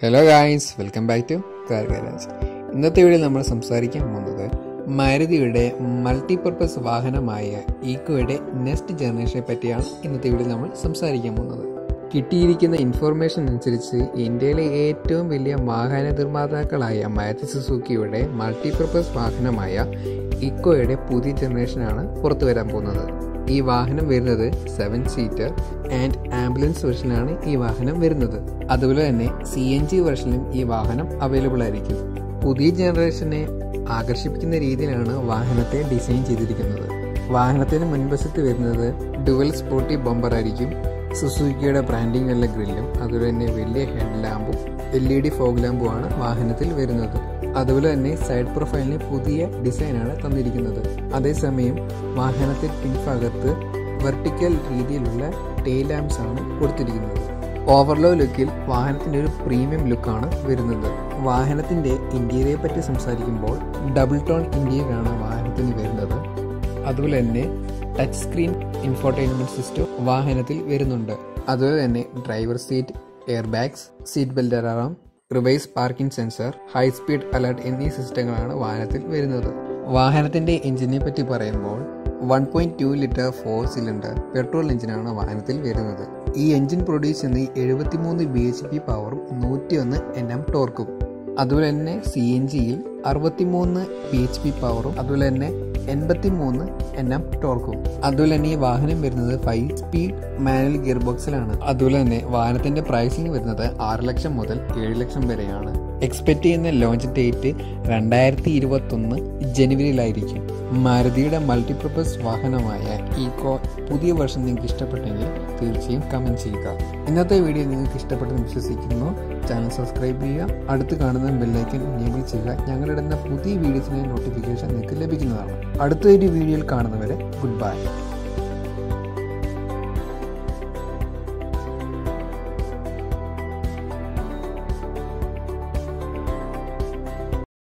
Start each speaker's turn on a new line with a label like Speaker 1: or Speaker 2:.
Speaker 1: hello guys welcome back to car garage ഇന്നത്തെ video നമ്മൾ സംസാരിക്കാൻ പോകുന്നത് മാരുതിയുടെ മൾട്ടിപർപ്പസ് വാഹനമായ ഈക്കോയുടെ നെക്സ്റ്റ് ജനറേഷനെ പറ്റിയാണ് ഇന്നത്തെ വീഡിയോ നമ്മൾ സംസാരിക്കാൻ പോകുന്നത് കിട്ടിയിരിക്കുന്ന ഇൻഫോർമേഷൻ അനുസരിച്ച് ഇന്ത്യയിലെ ഏറ്റവും വലിയ വാഹന നിർമ്മാതാക്കളായ മാരുതി സുസുക്കിയുടെ മൾട്ടിപർപ്പസ് വാഹനമായ ഇക്കോയുടെ പുതിയ ജനറേഷനാണ് പുറത്തു വരാൻ പോകുന്നത് ഈ വാഹനം വരുന്നത് സെവൻ സീറ്റർ ആൻഡ് ആംബുലൻസ് വെർഷനാണ് ഈ വാഹനം വരുന്നത് അതുപോലെ തന്നെ സി എൻ ജി വെർഷനിലും ഈ വാഹനം അവൈലബിൾ ആയിരിക്കും പുതിയ ജനറേഷനെ ആകർഷിപ്പിക്കുന്ന രീതിയിലാണ് വാഹനത്തെ ഡിസൈൻ ചെയ്തിരിക്കുന്നത് വാഹനത്തിന് മുൻവശത്ത് വരുന്നത് ഡുവൽ സ്പോർട്ടി ബമ്പർ ആയിരിക്കും സുസുക്കിയുടെ ബ്രാൻഡിംഗ് ഉള്ള ഗ്രില്ലും അതുപോലെ തന്നെ വലിയ ഹെഡ് ലാമ്പും എൽ ഇ ഡി ഫോഗ് ലാമ്പും ആണ് വാഹനത്തിൽ വരുന്നത് അതുപോലെ തന്നെ സൈഡ് പ്രൊഫൈലിന് പുതിയ ഡിസൈനാണ് തന്നിരിക്കുന്നത് അതേസമയം വാഹനത്തിൽ പിൻഭാഗത്ത് വെർട്ടിക്കൽ രീതിയിലുള്ള ടെയിൽ ലാംപ്സ് ആണ് കൊടുത്തിരിക്കുന്നത് ഓവർലോ ലുക്കിൽ വാഹനത്തിൻ്റെ ഒരു പ്രീമിയം ലുക്കാണ് വരുന്നത് വാഹനത്തിൻ്റെ ഇന്ത്യയെ പറ്റി സംസാരിക്കുമ്പോൾ ഡബിൾ ടോൺ ഇന്ത്യയിലാണ് വാഹനത്തിന് വരുന്നത് അതുപോലെ തന്നെ ടച്ച് സ്ക്രീൻ ഇൻഫോർടൈൻമെന്റ് സിസ്റ്റം വാഹനത്തിൽ വരുന്നുണ്ട് അതുപോലെ തന്നെ driver seat air bags seat belt alarm reverse parking sensor high speed alert എന്നീ സിസ്റ്റങ്ങളാണ് വാഹനത്തിൽ വരുന്നത് വാഹനത്തിന്റെ എഞ്ചിനെ പറ്റി പറയുമ്പോൾ one point two litre four cylinder petrol എഞ്ചിനാണ് വാഹനത്തിൽ വരുന്നത് ഈ എഞ്ചിൻ പ്രൊഡ്യൂസ് ചെയ്യുന്ന എഴുപത്തിമൂന്ന് ബി എച്ച് പി പവറും നൂറ്റിയൊന്ന് എൻ എം ടോർക്കും അതുപോലെ തന്നെ സി എൻ ജിയിൽ അറുപത്തിമൂന്ന് ബി എച്ച് പി പവറും അതുപോലെ തന്നെ എൺപത്തി മൂന്ന് എൻ എം ടോർക്കും അതുപോലെ തന്നെ ഈ വാഹനം വരുന്നത് ഫൈവ് സ്പീഡ് മാനുവൽ ഗിയർ ബോക്സിലാണ് അതുപോലെ തന്നെ വാഹനത്തിന്റെ പ്രൈസിംഗ് വരുന്നത് ആറ് ലക്ഷം മുതൽ ഏഴ് ലക്ഷം വരെയാണ് എക്സ്പെക്ട് ചെയ്യുന്ന ലോഞ്ച് ഡേറ്റ് രണ്ടായിരത്തി ഇരുപത്തി ഒന്ന് ജനുവരിയിലായിരിക്കും മാരുതിയുടെ മൾട്ടിപർപ്പസ് വാഹനമായ ഈക്കോ പുതിയ വർഷം നിങ്ങൾക്ക് ഇഷ്ടപ്പെട്ടെങ്കിൽ തീർച്ചയായും കമൻറ്റ് ചെയ്യുക ഇന്നത്തെ വീഡിയോ നിങ്ങൾക്ക് ഇഷ്ടപ്പെട്ടെന്ന് വിശ്വസിക്കുന്നു ചാനൽ സബ്സ്ക്രൈബ് ചെയ്യുക അടുത്ത് കാണുന്ന ബെല്ലൈക്കൻ എനേബിൾ ചെയ്യുക ഞങ്ങളിടുന്ന പുതിയ വീഡിയോസിൻ്റെ നോട്ടിഫിക്കേഷൻ നിങ്ങൾക്ക് ലഭിക്കുന്നതാണ് അടുത്തൊരു വീഡിയോയിൽ കാണുന്നവരെ ഗുഡ് ബൈ